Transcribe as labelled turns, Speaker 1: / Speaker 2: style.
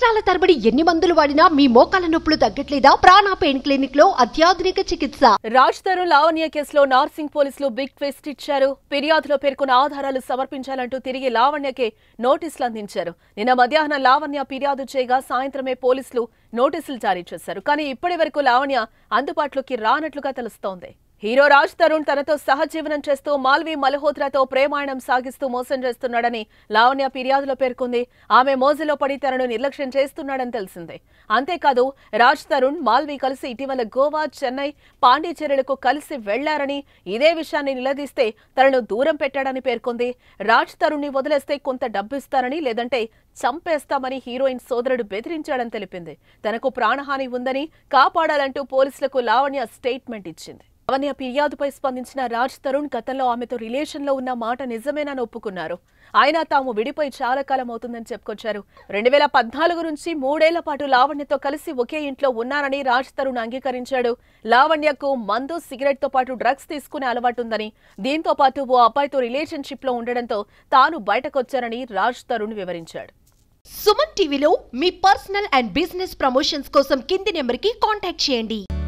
Speaker 1: సంవత్సరాల తరబడి ఎన్ని మందులు వాడినా మీ మోకాల నొప్పులు తగ్గట్లేదా ప్రాణ పెయిన్ క్లినిక్ లో అత్యాధునిక చికిత్స
Speaker 2: రాజ్ తరుణ్ లావణ్య కేసులో నార్సింగ్ పోలీసులు బిగ్ ట్విస్ట్ ఇచ్చారు ఫిర్యాదులో పేర్కొన్న ఆధారాలు సమర్పించాలంటూ తిరిగి లావణ్యకే నోటీసులు అందించారు నిన్న మధ్యాహ్నం లావణ్య ఫిర్యాదు చేయగా సాయంత్రమే పోలీసులు నోటీసులు జారీ చేశారు కానీ ఇప్పటి వరకు లావణ్య అందుబాటులోకి రానట్లుగా తెలుస్తోంది హీరో రాజ్ తరుణ్ తనతో సహజీవనం చేస్తూ మాల్వి మల్హోత్రాతో ప్రేమాయణం సాగిస్తూ మోసం చేస్తున్నాడని లావణ్య ఫిర్యాదులో పేర్కొంది ఆమె మోజులో పడి తనను నిర్లక్ష్యం చేస్తున్నాడని తెలిసిందే అంతేకాదు రాజ్ తరుణ్ మాల్వి కలిసి ఇటీవల గోవా చెన్నై పాండిచేరులకు కలిసి వెళ్లారని ఇదే విషయాన్ని నిలదీస్తే తనను దూరం పెట్టాడని పేర్కొంది రాజ్ తరుణ్ని వదిలేస్తే కొంత డబ్బిస్తారని లేదంటే చంపేస్తామని హీరోయిన్ సోదరుడు బెదిరించాడని తెలిపింది తనకు ప్రాణహాని ఉందని కాపాడాలంటూ పోలీసులకు లావణ్య స్టేట్మెంట్ ఇచ్చింది లావణ్య ఫిర్యాదుపై స్పందించిన రాజ్ తరుణ్ గతంలో ఆమెతో రిలేషన్ లో ఉన్న మాట నిజమేనని ఒప్పుకున్నారు ఆయన తాము విడిపోయి చాలా కాలం అవుతుందని చెప్పుకొచ్చారు రెండు వేల పద్నాలుగు నుంచి మూడేళ్ల పాటు లావణ్యతో కలిసి ఒకే ఇంట్లో ఉన్నారని రాజ్ తరుణ్ అంగీకరించాడు లావణ్యకు మందు సిగరెట్ తో పాటు డ్రగ్స్ తీసుకునే అలవాటుందని దీంతో పాటు ఓ అబ్బాయితో రిలేషన్షిప్ లో ఉండడంతో తాను బయటకొచ్చారని రాజ్ తరుణ్ వివరించాడు
Speaker 1: సుమన్ టీవీలో మీ పర్సనల్ అండ్ బిజినెస్ ప్రమోషన్స్ కోసం కింది నెంబర్ కి కాంటాక్ట్ చేయండి